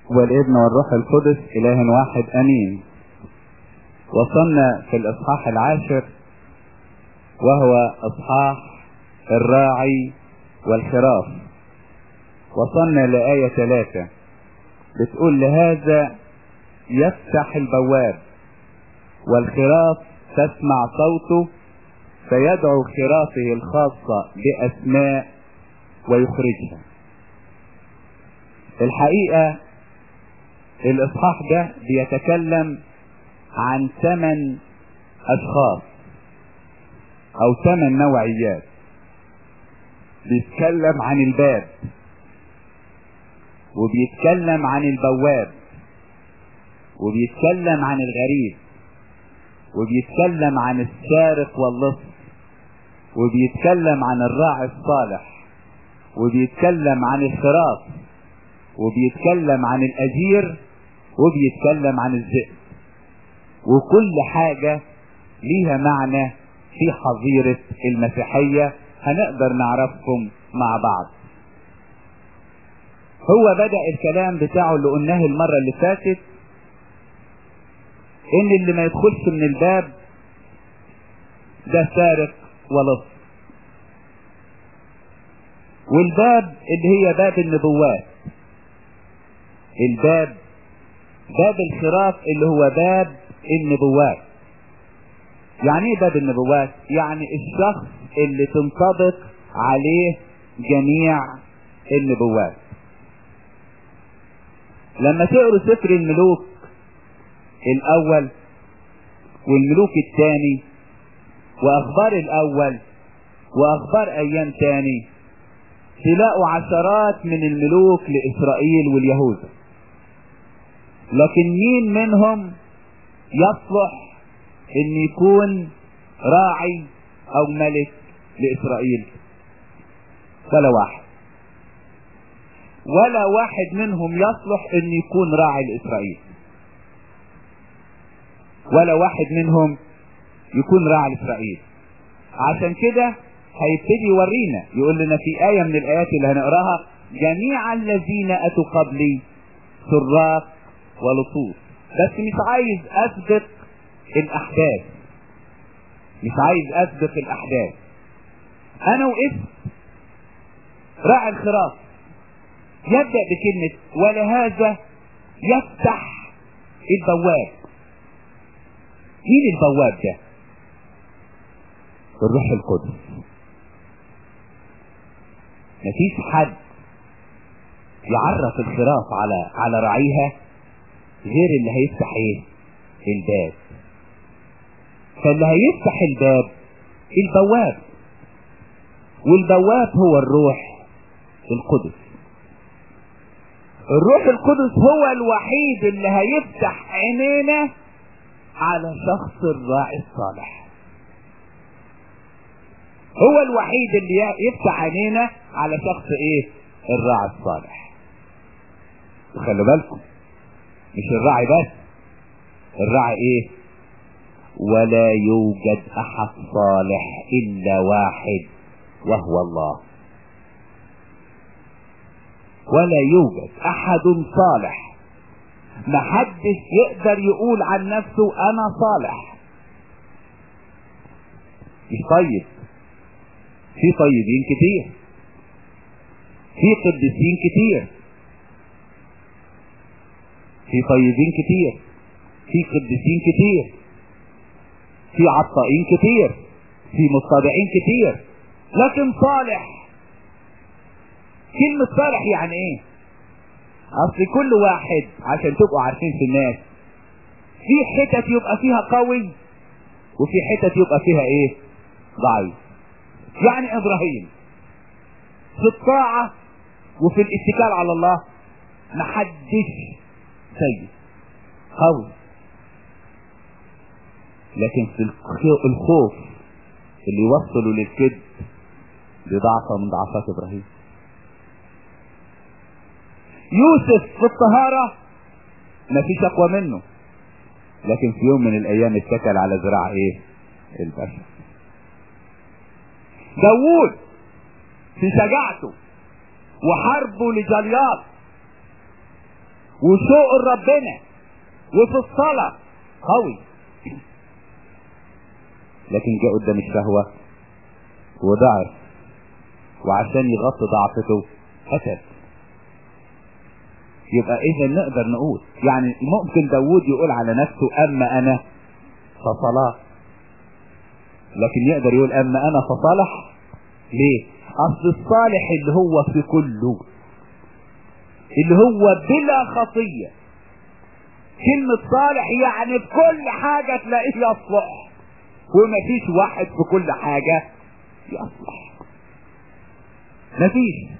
والابن والروح القدس إله واحد أمين وصلنا في الإصحاح العاشر وهو إصحاح الراعي والخراف وصلنا لآية ثلاثة بتقول لهذا يفتح البواب والخراف تسمع صوته فيدعو خرافه الخاصة بأسماء ويخرجها الحقيقة الإصحاح ده بيتكلم عن ثمان أشخاص أو ثمان نوعيات بيتكلم عن الباب وبيتكلم عن البواب وبيتكلم عن الغريب وبيتكلم عن السارق واللص وبيتكلم عن الراعي الصالح وبيتكلم عن الخراف وبيتكلم عن الأجير وبيتكلم عن الذئب وكل حاجة ليها معنى في حظيرة المسيحية هنقدر نعرفهم مع بعض هو بدأ الكلام بتاعه اللي قلناه المرة اللي فاتت ان اللي ما يدخلش من الباب ده سارق ولص والباب اللي هي باب النبوات الباب باب الخراف اللي هو باب النبوات يعني ايه باب النبوات يعني الشخص اللي تنطبق عليه جميع النبوات لما تقروا سفر الملوك الاول والملوك الثاني واخبار الاول واخبار ايام تاني تلاقوا عشرات من الملوك لاسرائيل واليهوذا لكن مين منهم يصلح ان يكون راعي او ملك لاسرائيل ولا واحد ولا واحد منهم يصلح ان يكون راعي لاسرائيل ولا واحد منهم يكون راعي لاسرائيل عشان كده هيبتدي يورينا يقول لنا في آية من الآيات اللي هنقراها جميع الذين أتوا قبلي سراق ولصوص بس مش عايز أسبق الأحداث مش عايز أسبق الأحداث أنا وقفت راعي الخراف يبدأ بكلمة ولهذا يفتح البواب مين البواب ده الروح القدس مفيش حد يعرف الخراف على على راعيها غير اللي هيفتح ايه الباب فاللي هيفتح الباب البواب والبواب هو الروح القدس الروح القدس هو الوحيد اللي هيفتح عينينا على شخص الراعي الصالح هو الوحيد اللي يفتح عينينا على شخص ايه الراعي الصالح وخلوا بالكم مش الراعي بس الراعي ايه ولا يوجد احد صالح الا واحد وهو الله ولا يوجد احد صالح محدش يقدر يقول عن نفسه انا صالح مش طيب في طيبين كتير في قديسين كتير في طيبين كتير في قديسين كتير في عطائين كتير في متطبعين كتير لكن صالح كلمة صالح يعني ايه اصل كل واحد عشان تبقوا عارفين في الناس في حتت يبقى فيها قوي وفي حتت يبقى فيها ايه ضعيف يعني ابراهيم في الطاعة وفي الاتكال على الله محدش سيد قوي لكن في الخوف اللي يوصله للكذب دي ضعفة من ضعفات ابراهيم يوسف في الطهارة مفيش اقوى منه لكن في يوم من الايام اتكل على ذراع ايه البشر داوود في شجاعته وحربه لجلياط وشوق لربنا وفي الصلاة قوي لكن جاء قدام الشهوة وضعف وعشان يغطي ضعفته قتل يبقى اذا نقدر نقول يعني ممكن داوود يقول على نفسه اما انا فصلاح لكن يقدر يقول اما انا فصالح ليه اصل الصالح اللي هو في كله اللي هو بلا خطية كلمة صالح يعني في كل حاجة تلاقيه يصلح ومفيش واحد في كل حاجة يصلح مفيش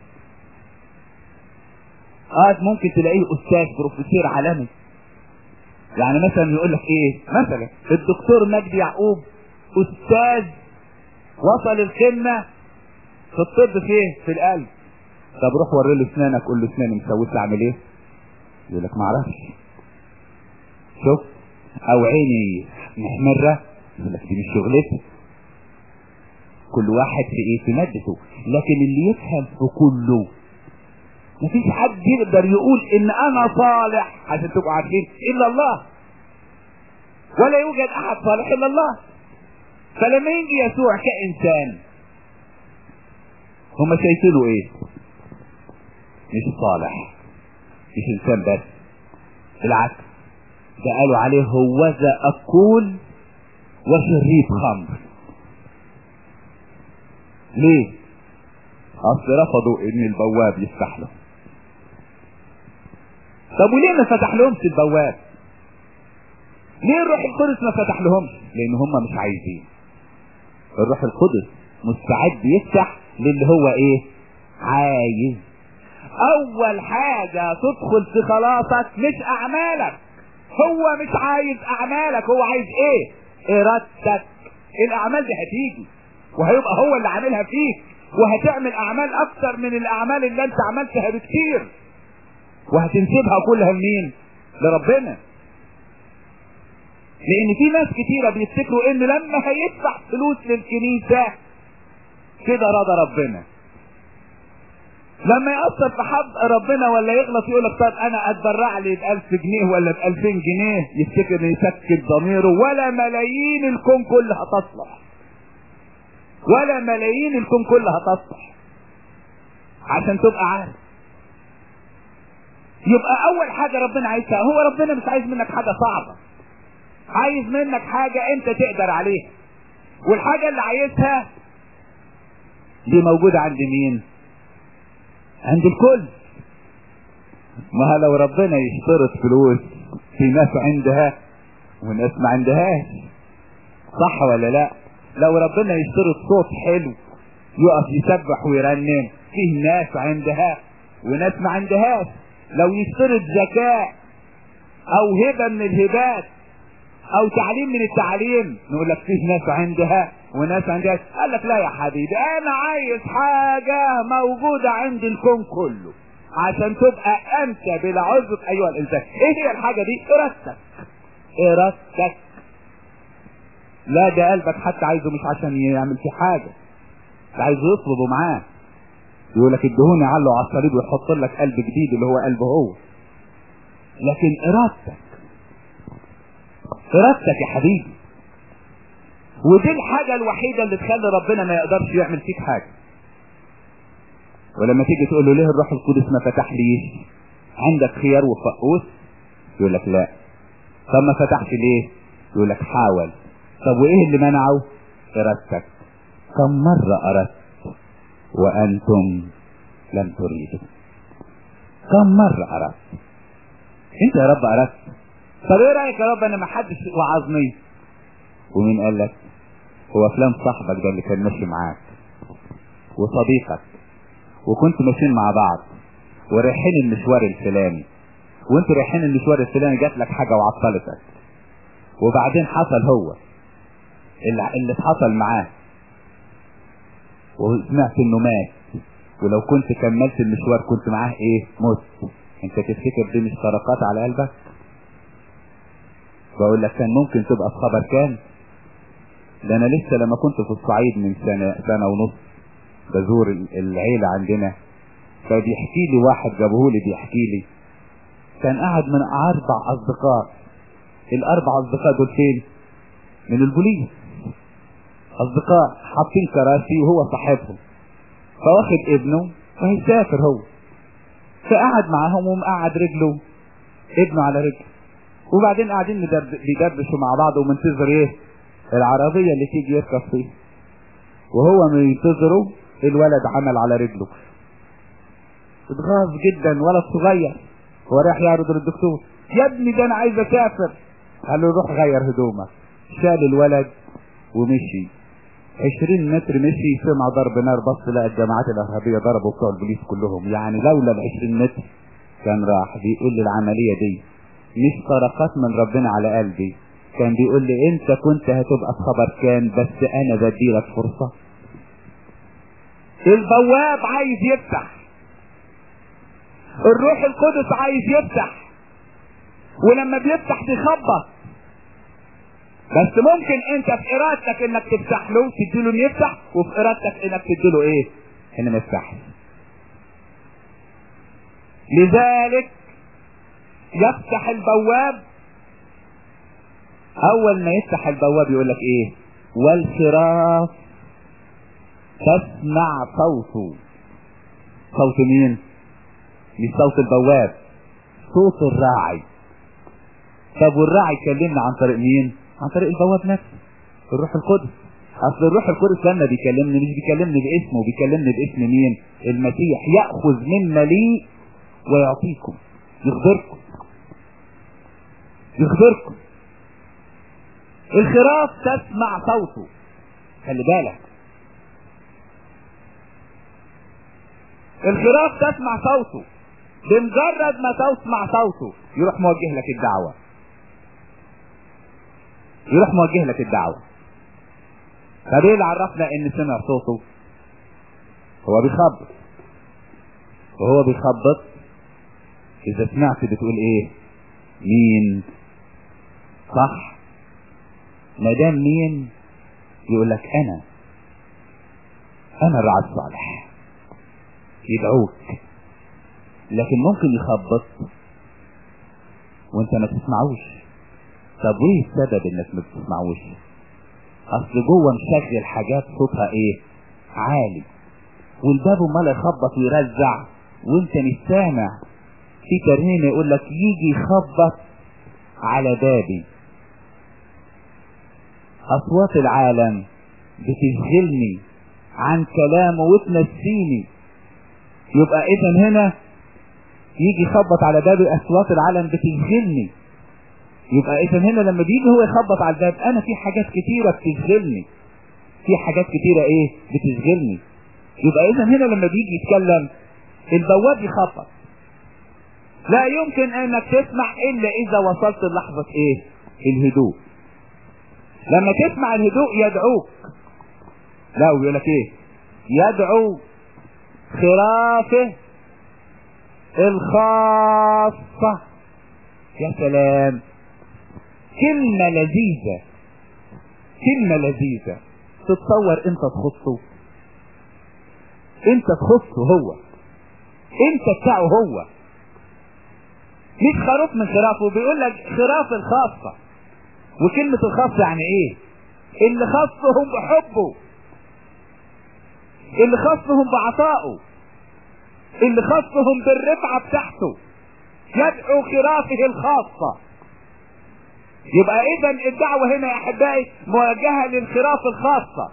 اه ممكن تلاقيه استاذ بروفيسور عالمي يعني مثلا يقول لك ايه مثلا الدكتور مجدي يعقوب استاذ وصل القمه في الطب فين في القلب طب روح وري له اسنانك قول له اسناني مسويت اعمل ايه يقول لك ما اعرفش شوف او عيني محمره يقول لك دي مش شغلتي كل واحد في ايه في مادته لكن اللي يفهم في كله مفيش حد يقدر يقول ان انا صالح عشان تبقوا عارفين الا الله ولا يوجد احد صالح الا الله فلما يجي يسوع كانسان هم شايفينه ايه مش صالح مش انسان بس بالعكس ده قالوا عليه هوذا اكول وشريب خمر ليه اصل رفضوا ان البواب يفتح له طب وليه ما فتح لهمش البواب ليه الروح القدس ما فتح لهمش لان هم مش عايزين الروح القدس مستعد يفتح للي هو ايه عايز اول حاجة تدخل في خلاصك مش اعمالك هو مش عايز اعمالك هو عايز ايه ارادتك الاعمال دي هتيجي وهيبقى هو اللي عاملها فيك وهتعمل اعمال اكتر من الاعمال اللي انت عملتها بكتير وهتنسبها كلها لمين لربنا لان في ناس كتيرة بيفتكروا ان لما هيدفع فلوس للكنيسة كده رضى ربنا لما يأثر في حق ربنا ولا يغلط يقول لك طب انا اتبرع لي ب 1000 جنيه ولا ب 2000 جنيه يفتكر ان يسكت ضميره ولا ملايين الكون كلها تصلح ولا ملايين الكون كلها تصلح عشان تبقى عارف يبقى اول حاجة ربنا عايزها هو ربنا مش عايز منك حاجة صعبة عايز منك حاجة انت تقدر عليها والحاجة اللي عايزها دي موجودة عند مين عند الكل ما لو ربنا يشترط فلوس في ناس عندها وناس ما عندهاش صح ولا لا لو ربنا يشترط صوت حلو يقف يسبح ويرنم فيه ناس عندها وناس ما عندهاش لو يشترط ذكاء او هبة من الهبات او تعليم من التعليم نقول لك فيه ناس عندها وناس عندها قال لك لا يا حبيبي انا عايز حاجة موجودة عند الكون كله عشان تبقى انت بلا عذر ايها الانسان ايه هي الحاجة دي ارادتك ارادتك لا ده قلبك حتى عايزه مش عشان يعمل فيه حاجة ده عايزه يطلبه معاه يقول لك ادهوني علو على الصليب ويحط لك قلب جديد اللي هو قلبه هو لكن ارادتك ارادتك يا حبيبي ودي الحاجة الوحيدة اللي تخلي ربنا ما يقدرش يعمل فيك حاجة ولما تيجي تقول له ليه الروح القدس ما فتح ليش عندك خيار وفقوس يقول لك لا طب ما فتحش ليه يقول لك حاول طب وايه اللي منعه ارادتك كم مرة اردت وانتم لم تريدوا كم مرة اردت انت يا رب اردت طب ايه رايك يا رب انا ما حدش وعظني ومين قال لك هو فلان صاحبك ده اللي كان ماشي معاك وصديقك وكنت ماشيين مع بعض ورايحين المشوار الفلاني وانتوا رايحين المشوار الفلاني جات لك حاجه وعطلتك وبعدين حصل هو اللي, اللي حصل معاه وسمعت انه مات ولو كنت كملت المشوار كنت معاه ايه مت انت تفتكر دي مش طرقات على قلبك بقول لك كان ممكن تبقى في خبر كان ده انا لسه لما كنت في الصعيد من سنة, سنة ونص بزور العيلة عندنا فبيحكي لي واحد جابه لي بيحكي لي كان قاعد من اربع اصدقاء الاربع اصدقاء دول فين من البوليس اصدقاء حاطين كراسي وهو صاحبهم فواخد ابنه وهيسافر هو فقعد معاهم ومقعد رجله ابنه على رجله وبعدين قاعدين بيدردشوا مع بعض ومنتظر ايه العربية اللي تيجي يركب فيها وهو منتظره الولد عمل على رجله اتغاظ جدا ولد صغير هو رايح يعرض للدكتور يا ابني ده انا عايز اسافر قال له روح غير هدومك شال الولد ومشي عشرين متر مشي سمع ضرب نار بص لقى الجماعات الارهابيه ضربوا بتوع البوليس كلهم يعني لولا العشرين متر كان راح بيقول لي العمليه دي مش طرقات من ربنا على قلبي كان بيقول لي انت كنت هتبقى في خبر كان بس انا بديلك فرصه البواب عايز يفتح الروح القدس عايز يفتح ولما بيفتح بيخبط بس ممكن انت في ارادتك انك تفتح له تديله انه يفتح وفي ارادتك انك تديله ايه انه ما يفتحش لذلك يفتح البواب اول ما يفتح البواب يقول لك ايه والخراف تسمع صوته صوت مين مش صوت البواب صوت الراعي طب والراعي كلمنا عن طريق مين عن طريق البواب نفسه الروح القدس اصل الروح القدس لما بيكلمني مش بيكلمني باسمه بيكلمني باسم مين المسيح ياخذ مما لي ويعطيكم يخبركم يخبركم الخراف تسمع صوته خلي بالك الخراف تسمع صوته بمجرد ما تسمع صوته يروح موجه لك الدعوة يروح موجه لك الدعوة طب ايه اللي عرفنا ان سمع صوته هو بيخبط وهو بيخبط اذا سمعت بتقول ايه مين صح ما دام مين يقول لك انا انا الرعاة الصالح يدعوك لكن ممكن يخبط وانت ما تسمعوش طب ايه السبب انك ما بتسمعوش اصل جوه مشغل حاجات صوتها ايه عالي والباب امال يخبط ويرزع وانت مش سامع في ترنيمه يقول لك يجي يخبط على بابي اصوات العالم بتشغلني عن كلامه وتنسيني يبقى اذا هنا يجي يخبط على بابي اصوات العالم بتشغلني يبقى اذا هنا لما بيجي هو يخبط على الباب انا في حاجات كتيرة بتشغلني في حاجات كتيرة ايه بتشغلني يبقى اذا هنا لما بيجي يتكلم البواب يخبط لا يمكن انك تسمع الا اذا وصلت للحظة ايه الهدوء لما تسمع الهدوء يدعوك لا ويقول لك ايه يدعو خرافه الخاصة يا سلام كلمة لذيذة كلمة لذيذة تتصور انت تخصه انت تخصه هو انت بتاعه هو مش خروف من خرافه بيقول لك خراف الخاصة وكلمة الخاصة يعني ايه اللي خصهم بحبه اللي خصهم بعطائه اللي خصهم بالرفعة بتاعته يدعو خرافه الخاصة يبقى اذا الدعوة هنا يا احبائي موجهة للخراف الخاصة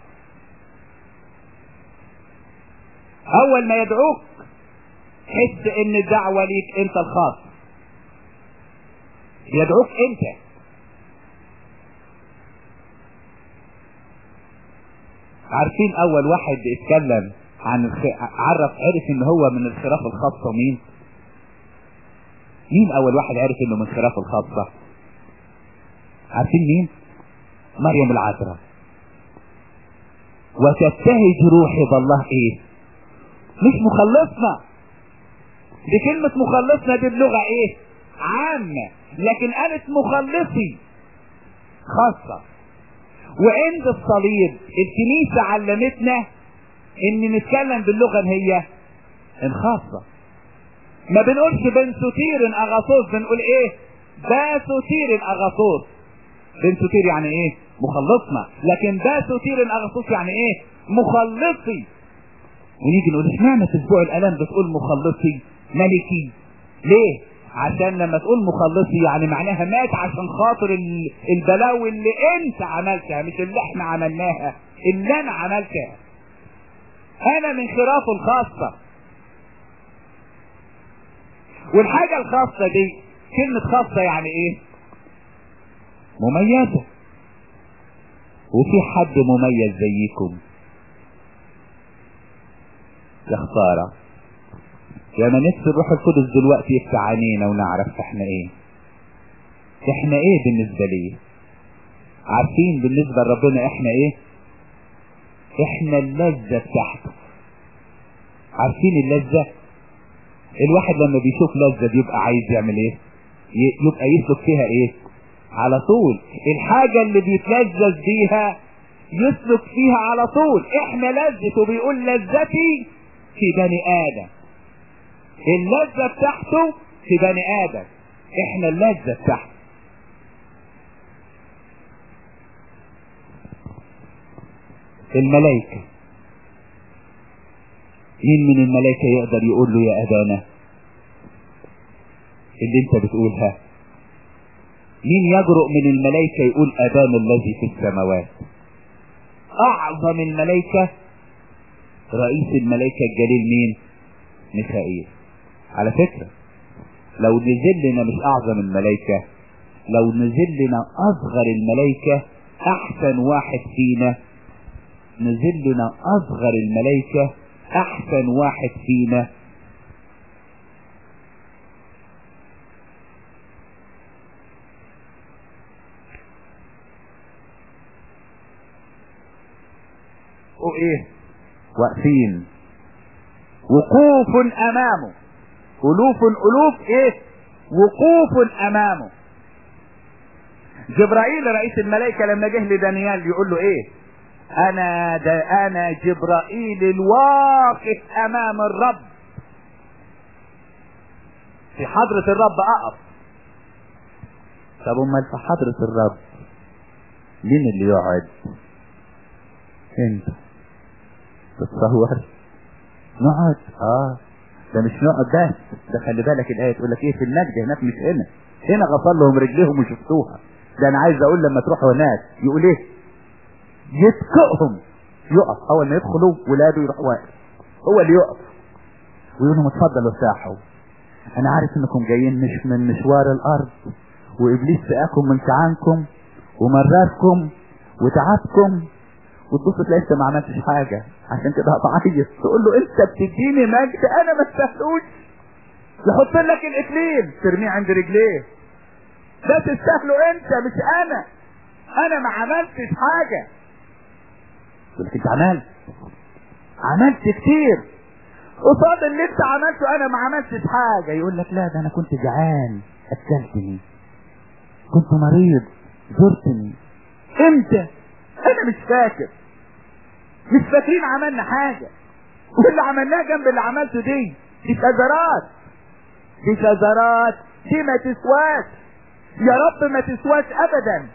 اول ما يدعوك حس ان الدعوة ليك انت الخاص يدعوك انت عارفين اول واحد اتكلم عن الخ... عرف عرف ان هو من الخراف الخاصة مين مين اول واحد عرف انه من الخراف الخاصة عارفين مين مريم العذراء وتبتهج روحي بالله ايه مش مخلصنا دي كلمة مخلصنا دي بلغة ايه عامة لكن قالت مخلصي خاصة وعند الصليب الكنيسة علمتنا ان نتكلم باللغة اللي هي الخاصة ما بنقولش بنسوتير اغاثوس بنقول ايه باسوتير اغاثوس بنسوتير يعني ايه مخلصنا لكن باسوتير اغاثوس يعني ايه مخلصي ونيجي نقول اشمعنى في اسبوع الالام بتقول مخلصي ملكي ليه عشان لما تقول مخلصي يعني معناها مات عشان خاطر ال- البلاوي اللي انت عملتها مش اللي احنا عملناها اللي انا عملتها انا من خرافه الخاصة والحاجة الخاصة دي كلمة خاصة يعني ايه مميزة وفي حد مميز زيكم يا خسارة يا ما نفس الروح القدس دلوقتي يفتح عينينا ونعرف احنا ايه احنا ايه بالنسبة ليه عارفين بالنسبة لربنا احنا ايه احنا اللذة بتاعته عارفين اللذة الواحد لما بيشوف لذة بيبقى عايز يعمل ايه ي- يبقى يسلك فيها ايه على طول الحاجة اللي بيتلذذ بيها يسلك فيها على طول احنا لذته بيقول لذتي في بني ادم اللذة بتاعته في بني ادم احنا اللذة بتاعته الملائكة مين من الملائكة يقدر يقول له يا أبانا اللي انت بتقولها مين يجرؤ من الملائكة يقول أبانا الذي في السماوات أعظم الملائكة رئيس الملائكة الجليل مين ميخائيل على فكرة لو نزل لنا مش أعظم الملائكة لو نزل لنا أصغر الملائكة أحسن واحد فينا نزل لنا أصغر الملائكة أحسن واحد فينا وإيه واقفين وقوف أمامه ألوف ألوف إيه وقوف أمامه جبرائيل رئيس الملائكة لما جه لدانيال يقول له إيه انا ده انا جبرائيل الواقف امام الرب في حضرة الرب اقف طب امال في حضرة الرب مين اللي يقعد انت تتصور نقعد اه ده مش نقعد بس ده خلي بالك الايه تقول لك ايه في المجد هناك مش هنا هنا غفر لهم رجليهم وشفتوها ده انا عايز اقول لما تروحوا هناك يقول ايه يتكئهم يقف اول ما يدخلوا ولاده يروح واقف هو اللي يقف ويقول لهم اتفضلوا ارتاحوا انا عارف انكم جايين مش من مشوار الارض وابليس سقاكم من سعانكم ومرركم وتعبكم وتبص تلاقي انت ما عملتش حاجه عشان كده هتعيط تقول له انت بتديني مجد انا ما استاهلوش يحط لك الاكليل ترميه عند رجليه ده تستاهله انت مش انا انا ما عملتش حاجه يقول لك انت عملت عملت كتير قصاد اللي انت عملته انا ما عملتش حاجه يقول لك لا ده انا كنت جعان اكلتني كنت مريض زرتني امتى انا مش فاكر مش فاكرين عملنا حاجه واللي عملناه جنب اللي عملته دي دي شذرات دي شذرات دي ما تسواش يا رب ما تسواش ابدا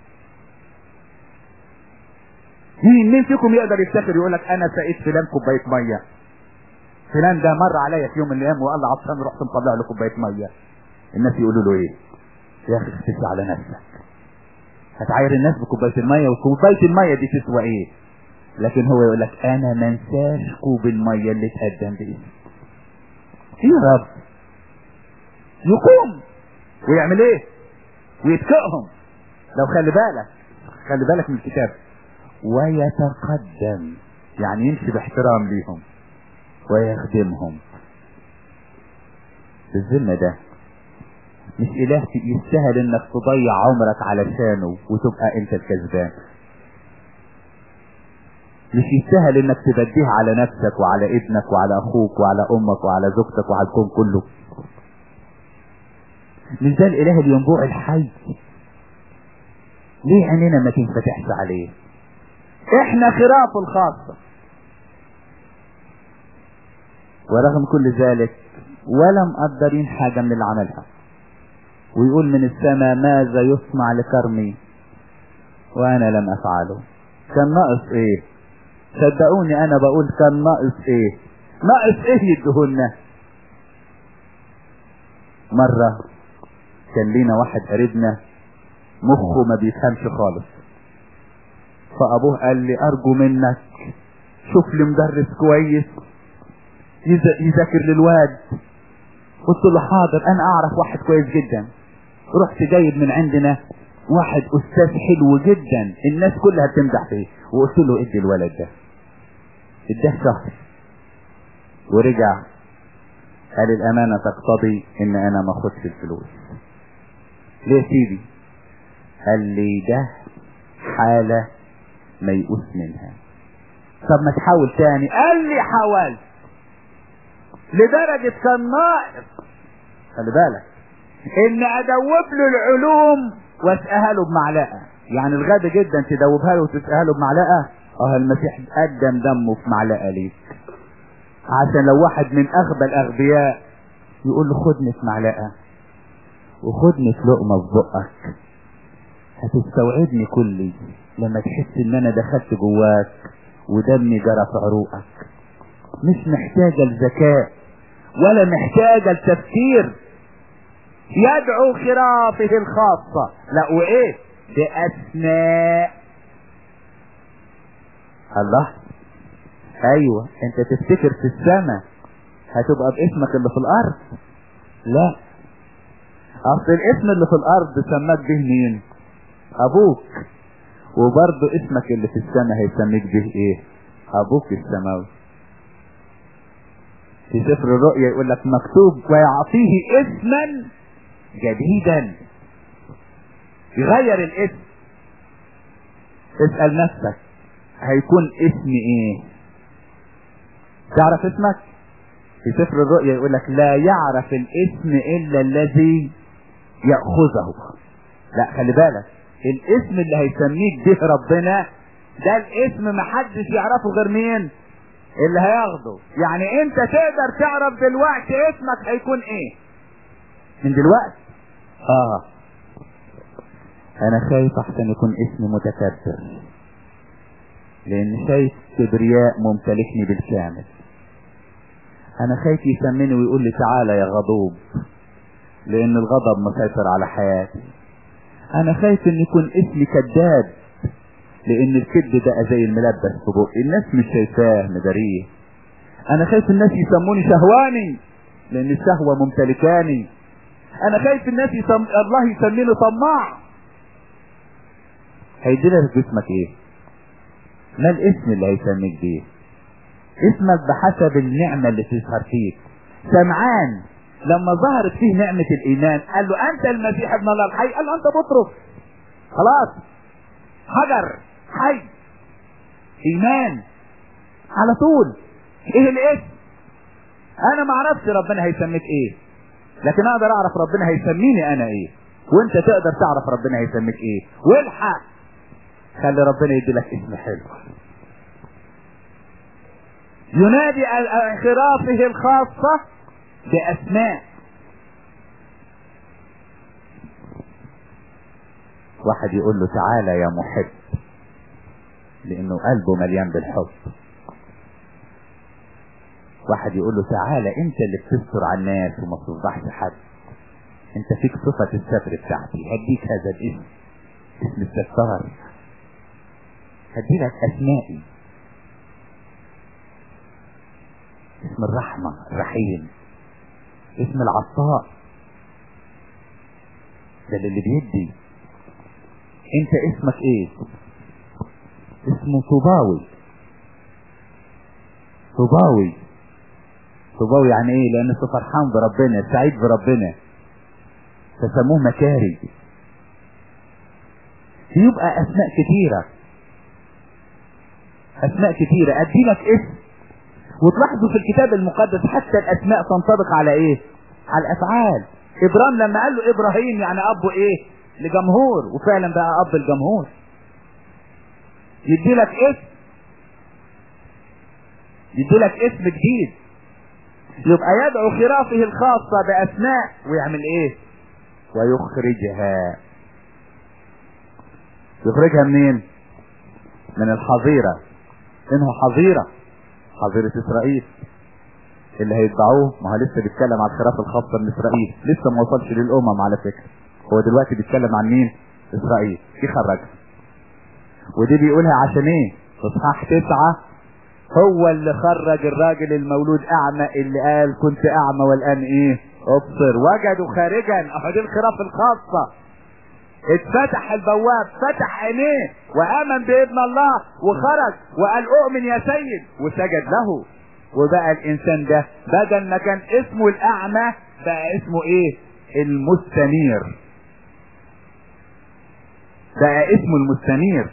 مين مين فيكم يقدر يفتخر يقول لك انا سقيت فلان كوبايه ميه فلان ده مر عليا في يوم من الايام وقال لي عطشان رحت مطلع له كوبايه ميه الناس يقولوا له ايه يا اخي اختفي على نفسك هتعاير الناس بكوبايه الميه وكوبايه الميه دي تسوى ايه لكن هو يقول لك انا ما انساش كوب الميه اللي اتقدم باسمي يا رب يقوم ويعمل ايه ويتكئهم لو خلي بالك خلي بالك من الكتاب ويتقدم يعني يمشي باحترام ليهم ويخدمهم الذمة ده مش اله يستاهل انك تضيع عمرك علشانه وتبقى انت الكسبان مش يستاهل انك تبديها على نفسك وعلى ابنك وعلى اخوك وعلى امك وعلى زوجتك وعلى الكون كله مش ده الاله الينبوع الحي ليه عينينا ما تنفتحش عليه احنا خراف الخاصة ورغم كل ذلك ولا مقدرين حاجة من اللي عملها ويقول من السماء ماذا يصنع لكرمي وانا لم افعله كان ناقص ايه صدقوني انا بقول كان ناقص ايه ناقص ايه يدهولنا مرة كان لينا واحد قريبنا مخه ما بيفهمش خالص فابوه قال لي ارجو منك شوف لي مدرس كويس يذاكر للواد قلت له حاضر انا اعرف واحد كويس جدا رحت جايب من عندنا واحد استاذ حلو جدا الناس كلها بتمدح فيه وقلت له ادي الولد ده اداه شهر ورجع قال الامانه تقتضي ان انا ما اخدش الفلوس ليه سيدي قال لي ده حاله ميؤوس منها طب ما تحاول تاني قال لي حاولت لدرجة كان ناقص خلي بالك ان ادوب له العلوم واسقيها له بمعلقة يعني الغبي جدا تدوبها له وتسقيها له بمعلقة اه المسيح قدم دمه في معلقة ليك عشان لو واحد من اغبى الاغبياء يقول له خدني في معلقة وخدني في لقمة في بقك هتستوعبني كلي لما تحس ان انا دخلت جواك ودمي جرى في عروقك مش محتاجة الذكاء ولا محتاجة التفكير يدعو خرافه الخاصة لا وايه باسماء الله ايوه انت تفتكر في السماء هتبقى باسمك اللي في الارض لا اصل الاسم اللي في الارض سماك به مين ابوك وبرضه اسمك اللي في السماء هيسميك به ايه ابوك السماوي في سفر الرؤيا يقول لك مكتوب ويعطيه اسما جديدا يغير الاسم اسأل نفسك هيكون اسم ايه تعرف اسمك في سفر الرؤيا يقول لك لا يعرف الاسم الا الذي يأخذه لا خلي بالك الاسم اللي هيسميك به ربنا ده الاسم محدش يعرفه غير مين اللي هياخده يعني انت تقدر تعرف دلوقتي اسمك هيكون ايه من دلوقتي اه انا خايف احسن يكون اسمي متكبر لان شايف كبرياء ممتلكني بالكامل انا خايف يسميني ويقول لي تعالى يا غضوب لان الغضب مسيطر على حياتي انا خايف ان يكون اسمي كذاب لان الكذب ده زي الملبس في بقي الناس مش شايفاه مداريه انا خايف الناس يسموني شهواني لان الشهوة ممتلكاني انا خايف الناس يسم... الله يسميني طماع هيدي لك اسمك ايه ما الاسم اللي هيسميك بيه اسمك بحسب النعمة اللي تظهر فيك سمعان لما ظهرت فيه نعمة الايمان قال له انت المسيح ابن الله الحي قال له انت بطرس خلاص حجر حي ايمان على طول ايه الاسم انا ما اعرفش ربنا هيسميك ايه لكن اقدر اعرف ربنا هيسميني انا ايه وانت تقدر تعرف ربنا هيسميك ايه والحق خلي ربنا يدي لك اسم حلو ينادي خرافه الخاصة باسماء واحد يقول له تعالى يا محب لانه قلبه مليان بالحب واحد يقول له تعالى انت اللي بتستر على الناس وما تصبحش حد انت فيك صفة الستر بتاعتي هديك هذا الاسم اسم الستار هدي لك اسمائي اسم الرحمة الرحيم اسم العطاء ده اللي بيدي انت اسمك ايه اسمه طوباوي طوباوي طوباوي يعني ايه لان فرحان بربنا سعيد بربنا فسموه مكاري يبقى اسماء كتيرة اسماء كتيرة ادي لك اسم وتلاحظوا في الكتاب المقدس حتى الاسماء تنطبق على ايه على الافعال ابراهيم لما قال له ابراهيم يعني ابو ايه لجمهور وفعلا بقى اب الجمهور يدي لك اسم يدي لك اسم جديد يبقى يدعو خرافه الخاصة بأسماء ويعمل ايه ويخرجها يخرجها منين من الحظيرة انه حظيرة حظيرة اسرائيل اللي هيتبعوه ما هو لسه بيتكلم عن الخرافة الخاصة من اسرائيل لسه ما وصلش للامم على فكرة هو دلوقتي بيتكلم عن مين اسرائيل يخرجها ودي بيقولها عشان ايه في اصحاح تسعة هو اللي خرج الراجل المولود اعمى اللي قال كنت اعمى والان ايه ابصر وجدوا خارجا اهو دي الخرافة الخاصة اتفتح البواب فتح عينيه وامن بابن الله وخرج وقال اؤمن يا سيد وسجد له وبقى الانسان ده بدل ما كان اسمه الاعمى بقى اسمه ايه المستنير بقى اسمه المستنير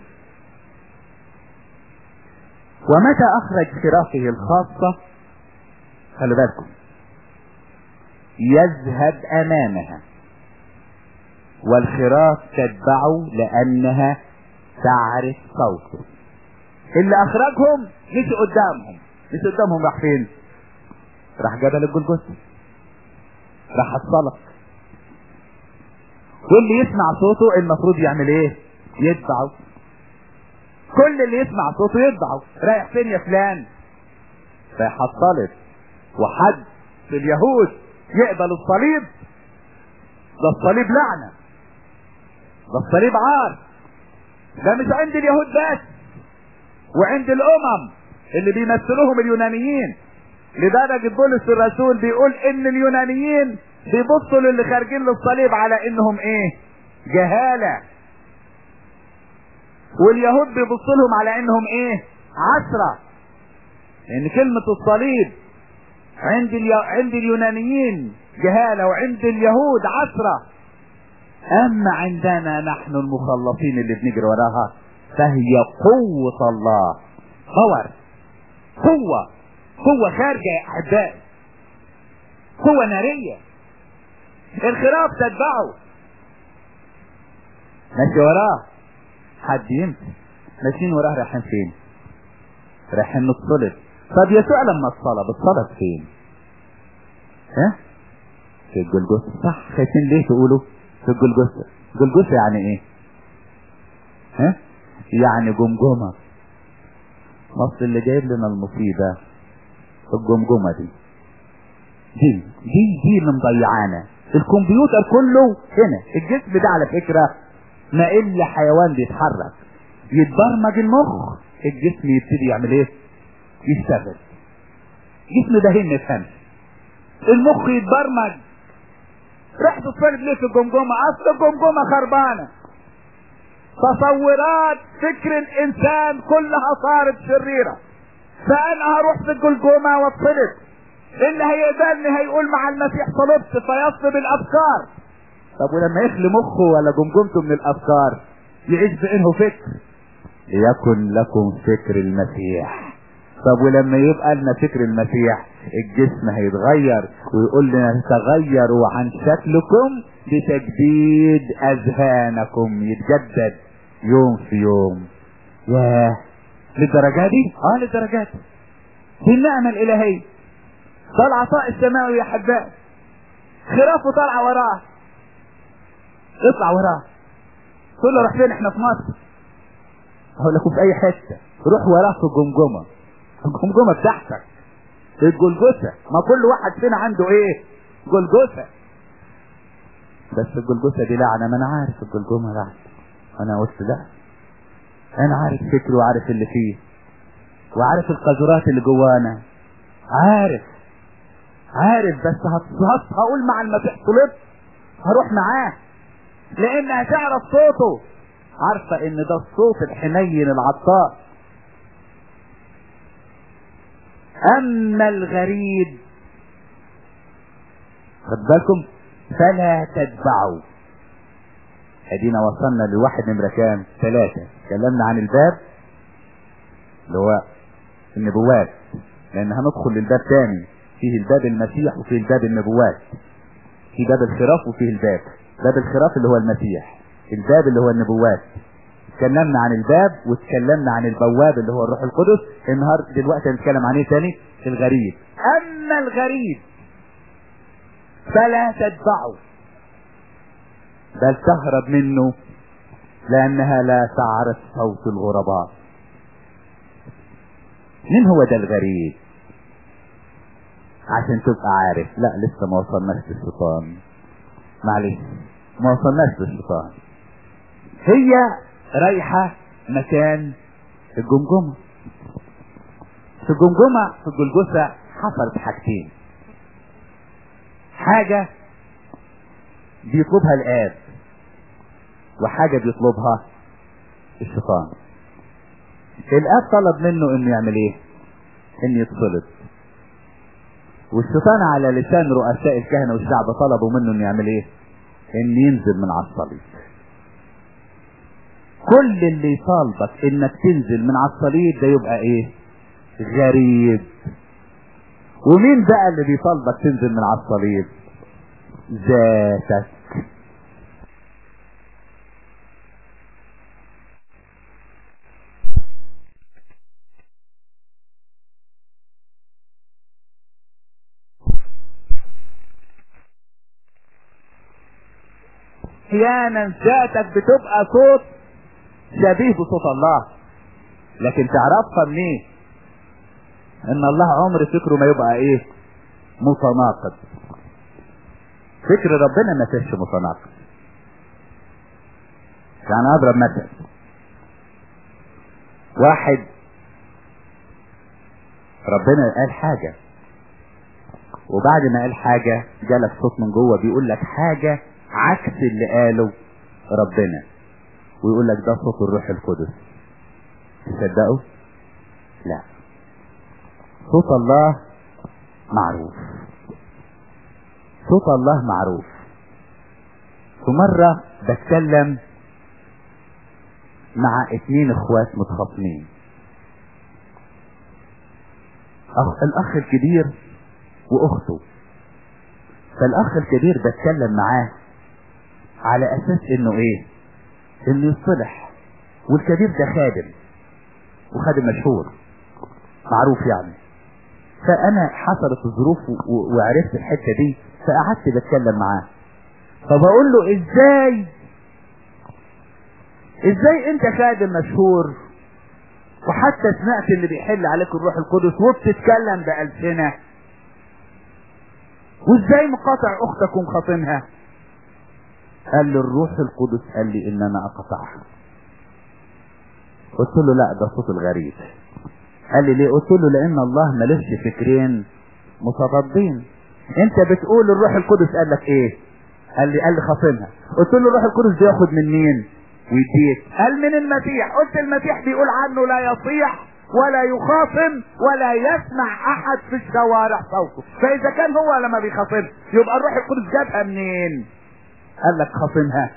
ومتى اخرج خرافه الخاصة خلي بالكم يذهب امامها والخراف تتبعه لانها تعرف صوته اللي اخرجهم مش قدامهم مش قدامهم راح فين راح جبل الجلجثة راح الصلق واللي يسمع صوته المفروض يعمل ايه يتبعه كل اللي يسمع صوته يتبعه رايح فين يا فلان رايح الصلب وحد في اليهود يقبل الصليب ده الصليب لعنة ده الصليب عار ده مش عند اليهود بس وعند الامم اللي بيمثلوهم اليونانيين لدرجة بولس الرسول بيقول ان اليونانيين بيبصوا للي خارجين للصليب على انهم ايه جهالة واليهود بيبصوا لهم على انهم ايه عشرة لان كلمة الصليب عند الي... عند اليونانيين جهالة وعند اليهود عشرة اما عندنا نحن المخلصين اللي بنجري وراها فهي قوة الله باور قوة قوة خارجة يا احبائي قوة نارية الخراف تتبعه ماشي وراه حد يمشي ماشيين وراه رايحين فين رايحين نتصلب طب يسوع لما اتصلب اتصلب فين ها في الجلجثة صح خايفين ليه تقولوا في الجلجثة جلجثة يعني ايه ها يعني جمجمة مصر اللي جايب لنا المصيبة الجمجمة دي دي دي دي اللي مضيعانا الكمبيوتر كله هنا الجسم ده على فكرة ما الا حيوان بيتحرك يتبرمج المخ الجسم يبتدي يعمل ايه يشتغل جسم ده هنا فهمش المخ يتبرمج رحت تصلب ليه في الجمجمة اصل الجمجمة خربانة تصورات فكر الانسان كلها صارت شريرة فانا هروح في الجلجمة واتصلب اللي هيقبلني هيقول مع المسيح صلبت فيصلب الافكار طب ولما يخلي مخه ولا جمجمته من الافكار يعيش بانه فكر ليكن لكم فكر المسيح طب ولما يبقى لنا فكر المسيح الجسم هيتغير ويقول لنا تغيروا عن شكلكم بتجديد اذهانكم يتجدد يوم في يوم ياه للدرجة دي اه للدرجة دي دي النعمة الالهية ده العطاء السماوي يا حباء خرافه طالعة وراه اطلع وراه تقول له روح فين احنا في مصر اقول لكم في اي حتة روح وراه في الجمجمة الجمجمة بتاعتك الجلجثة ما كل واحد فينا عنده ايه جلجثة بس الجلجثة دي لعنة ما انا عارف الجلجمة لعنة انا قلت لا انا عارف فكري وعارف اللي فيه وعارف القذرات اللي جوانا عارف عارف بس هتصهص هقول مع المسيح طلبت هروح معاه لان هتعرف صوته عارفة ان ده الصوت الحنين العطاء اما الغريب خد بالكم فلا تتبعوا ادينا وصلنا لواحد نمرة كام ثلاثة اتكلمنا عن الباب اللي هو النبوات لان هندخل للباب تاني فيه الباب المسيح وفيه الباب النبوات في باب الخراف وفيه الباب باب الخراف اللي هو المسيح الباب اللي هو النبوات اتكلمنا عن الباب واتكلمنا عن البواب اللي هو الروح القدس النهارده دلوقتي هنتكلم عن ايه تاني الغريب اما الغريب فلا تتبعه بل تهرب منه لانها لا تعرف صوت الغرباء مين هو ده الغريب عشان تبقى عارف لا لسه ما وصلناش للشيطان معلش ما وصلناش للشيطان هي رايحة مكان الجمجمة في الجمجمة في الجلجثة حصلت حاجتين حاجة بيطلبها الآب وحاجة بيطلبها الشيطان الآب طلب منه انه يعمل ايه انه يتصلب والشيطان على لسان رؤساء الكهنة والشعب طلبوا منه انه يعمل ايه ان ينزل من على الصليب كل اللي يطالبك انك تنزل من على الصليب ده يبقى ايه غريب ومين بقى اللي بيطالبك تنزل من على الصليب ذاتك احيانا ذاتك بتبقى صوت شبيه بصوت الله لكن تعرفها منين ان الله عمر فكره ما يبقى ايه متناقض فكر ربنا ما فيش متناقض يعني اضرب مثل واحد ربنا قال حاجة وبعد ما قال حاجة جالك صوت من جوه بيقول لك حاجة عكس اللي قاله ربنا ويقول لك ده صوت الروح القدس تصدقوا لا صوت الله معروف صوت الله معروف في مرة بتكلم مع اتنين اخوات متخاصمين أخ الاخ الكبير واخته فالاخ الكبير بتكلم معاه على اساس انه ايه انه يصلح والكبير ده خادم وخادم مشهور معروف يعني فانا حصلت الظروف و- وعرفت الحته دي فقعدت بتكلم معاه فبقول له ازاي ازاي انت خادم مشهور وحتى سمعت اللي بيحل عليك الروح القدس وبتتكلم بألسنة وازاي مقاطع اختك ومخاصمها قال لي الروح القدس قال لي ان انا اقطعها قلت له لا ده صوت الغريب قال لي ليه قلت له لان الله ملوش فكرين متضادين انت بتقول الروح القدس قال لك ايه قال لي قال لي خاصمها قلت له الروح القدس بياخد من مين ويديك قال من المسيح قلت المسيح بيقول عنه لا يصيح ولا يخاصم ولا يسمع احد في الشوارع صوته فاذا كان هو لما بيخاصم يبقى الروح القدس جابها منين قال لك خاصمها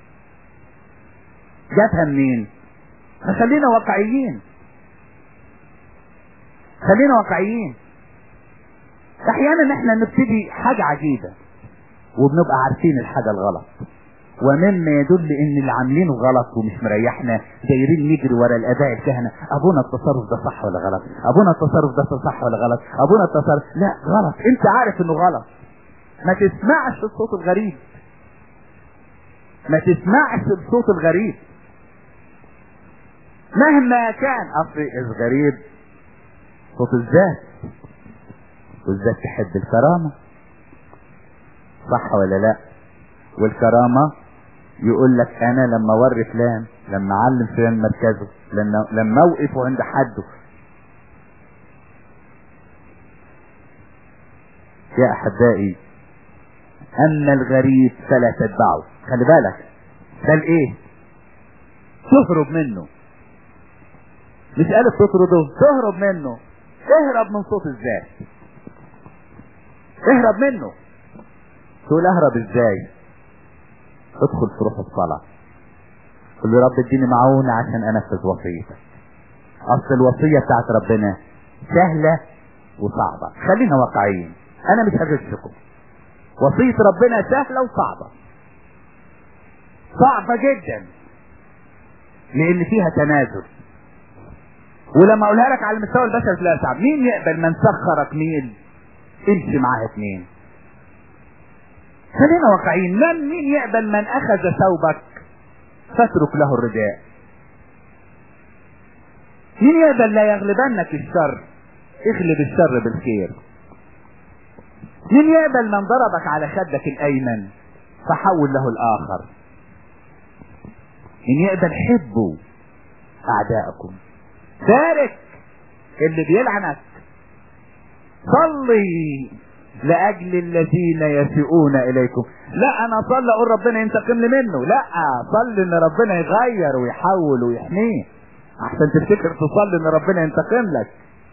جابها منين خلينا واقعيين خلينا واقعيين احيانا احنا نبتدي حاجة عجيبة وبنبقى عارفين الحاجة الغلط ومما يدل ان اللي عاملينه غلط ومش مريحنا دايرين نجري ورا الاباء الكهنه ابونا التصرف ده صح ولا غلط ابونا التصرف ده صح ولا غلط ابونا التصرف لا غلط انت عارف انه غلط ما تسمعش الصوت الغريب ما تسمعش الصوت الغريب مهما كان اصل الغريب صوت الذات والذات تحب الكرامة صح ولا لا والكرامة يقول لك انا لما اوري فلان لما اعلم فلان مركزه لما لما اوقفه عند حده يا احبائي اما الغريب فلا تتبعه خلي بالك قال ايه تهرب منه مش قالت تطرده تهرب منه اهرب من صوت الذات اهرب منه تقول اهرب ازاي ادخل في روح الصلاة قل له رب اديني معونة عشان انفذ وصيتك اصل الوصية بتاعت ربنا سهلة وصعبة خلينا واقعيين انا مش هغشكم وصية ربنا سهلة وصعبة صعبة جدا لان فيها تنازل ولما اقولها لك على المستوى البشري تلاقي صعب مين يقبل من سخرك ميل امشي معاه اتنين خلينا واقعيين من مين يقبل من اخذ ثوبك فاترك له الرداء مين يقبل لا يغلبنك الشر اغلب الشر بالخير مين يقبل من ضربك على خدك الايمن فحول له الاخر مين يقبل حبوا اعدائكم بارك اللي بيلعنك صلي لاجل الذين يسيئون اليكم لا انا صلي اقول ربنا ينتقم لي منه لا صلي ان ربنا يغير ويحول ويحميه احسن تفتكر تصلي ان ربنا ينتقم لك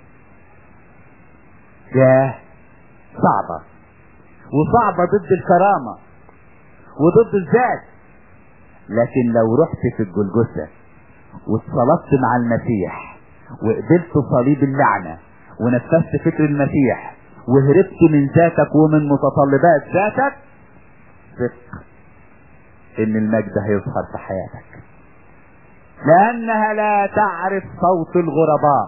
ياه صعبة وصعبة ضد الكرامة وضد الذات لكن لو رحت في الجلجثة واتصلبت مع المسيح وقبلت صليب اللعنة ونفذت فكر المسيح وهربت من ذاتك ومن متطلبات ذاتك ثق ان المجد هيظهر في حياتك لانها لا تعرف صوت الغرباء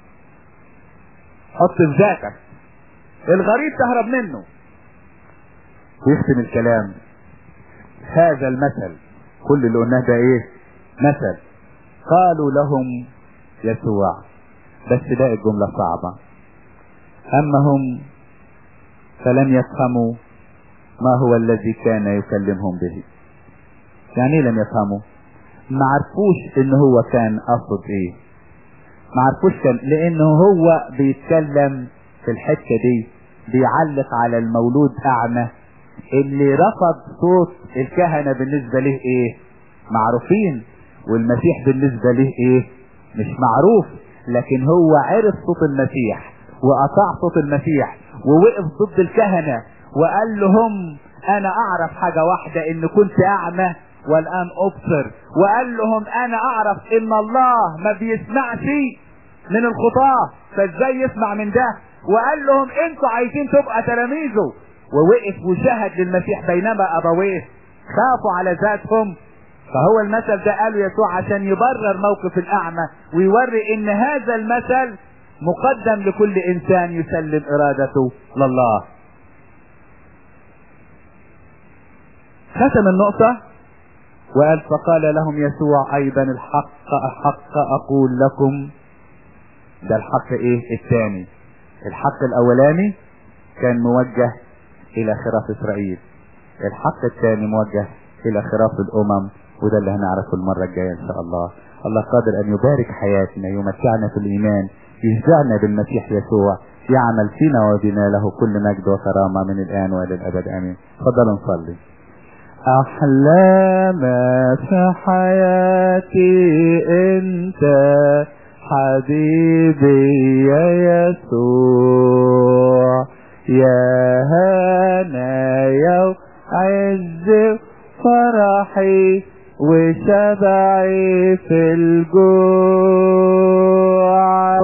حط في ذاتك الغريب تهرب منه ويختم الكلام هذا المثل كل اللي قلناه ده ايه مثل قالوا لهم يسوع بس باقي الجملة صعبة اما هم فلم يفهموا ما هو الذي كان يكلمهم به يعني ايه لم يفهموا ما عرفوش ان هو كان قصد ايه ما عرفوش كان لانه هو بيتكلم في الحتة دي بيعلق على المولود اعمى اللي رفض صوت الكهنة بالنسبة له ايه معروفين والمسيح بالنسبة له ايه مش معروف لكن هو عرف صوت المسيح وأطاع صوت المسيح ووقف ضد الكهنة وقال لهم أنا أعرف حاجة واحدة إن كنت أعمى والآن أبصر وقال لهم أنا أعرف إن الله ما بيسمعش من الخطاة فإزاي يسمع من ده وقال لهم أنتوا عايزين تبقى تلاميذه ووقف وشهد للمسيح بينما أبويه خافوا على ذاتهم فهو المثل ده قاله يسوع عشان يبرر موقف الأعمى ويوري إن هذا المثل مقدم لكل إنسان يسلم إرادته لله ختم النقطة وقال فقال لهم يسوع أيضا الحق الحق أقول لكم ده الحق إيه الثاني الحق الأولاني كان موجه إلى خراف إسرائيل الحق الثاني موجه إلى خراف الأمم وده اللي هنعرفه المرة الجاية إن شاء الله الله قادر أن يبارك حياتنا يمتعنا في الإيمان يشجعنا بالمسيح يسوع يعمل فينا وبنا له كل مجد وكرامة من الآن وإلى الأبد آمين تفضلوا نصلي أحلى ما في حياتي أنت حبيبي يا يسوع يا هنا يا عز فرحي وشبعي في الجوع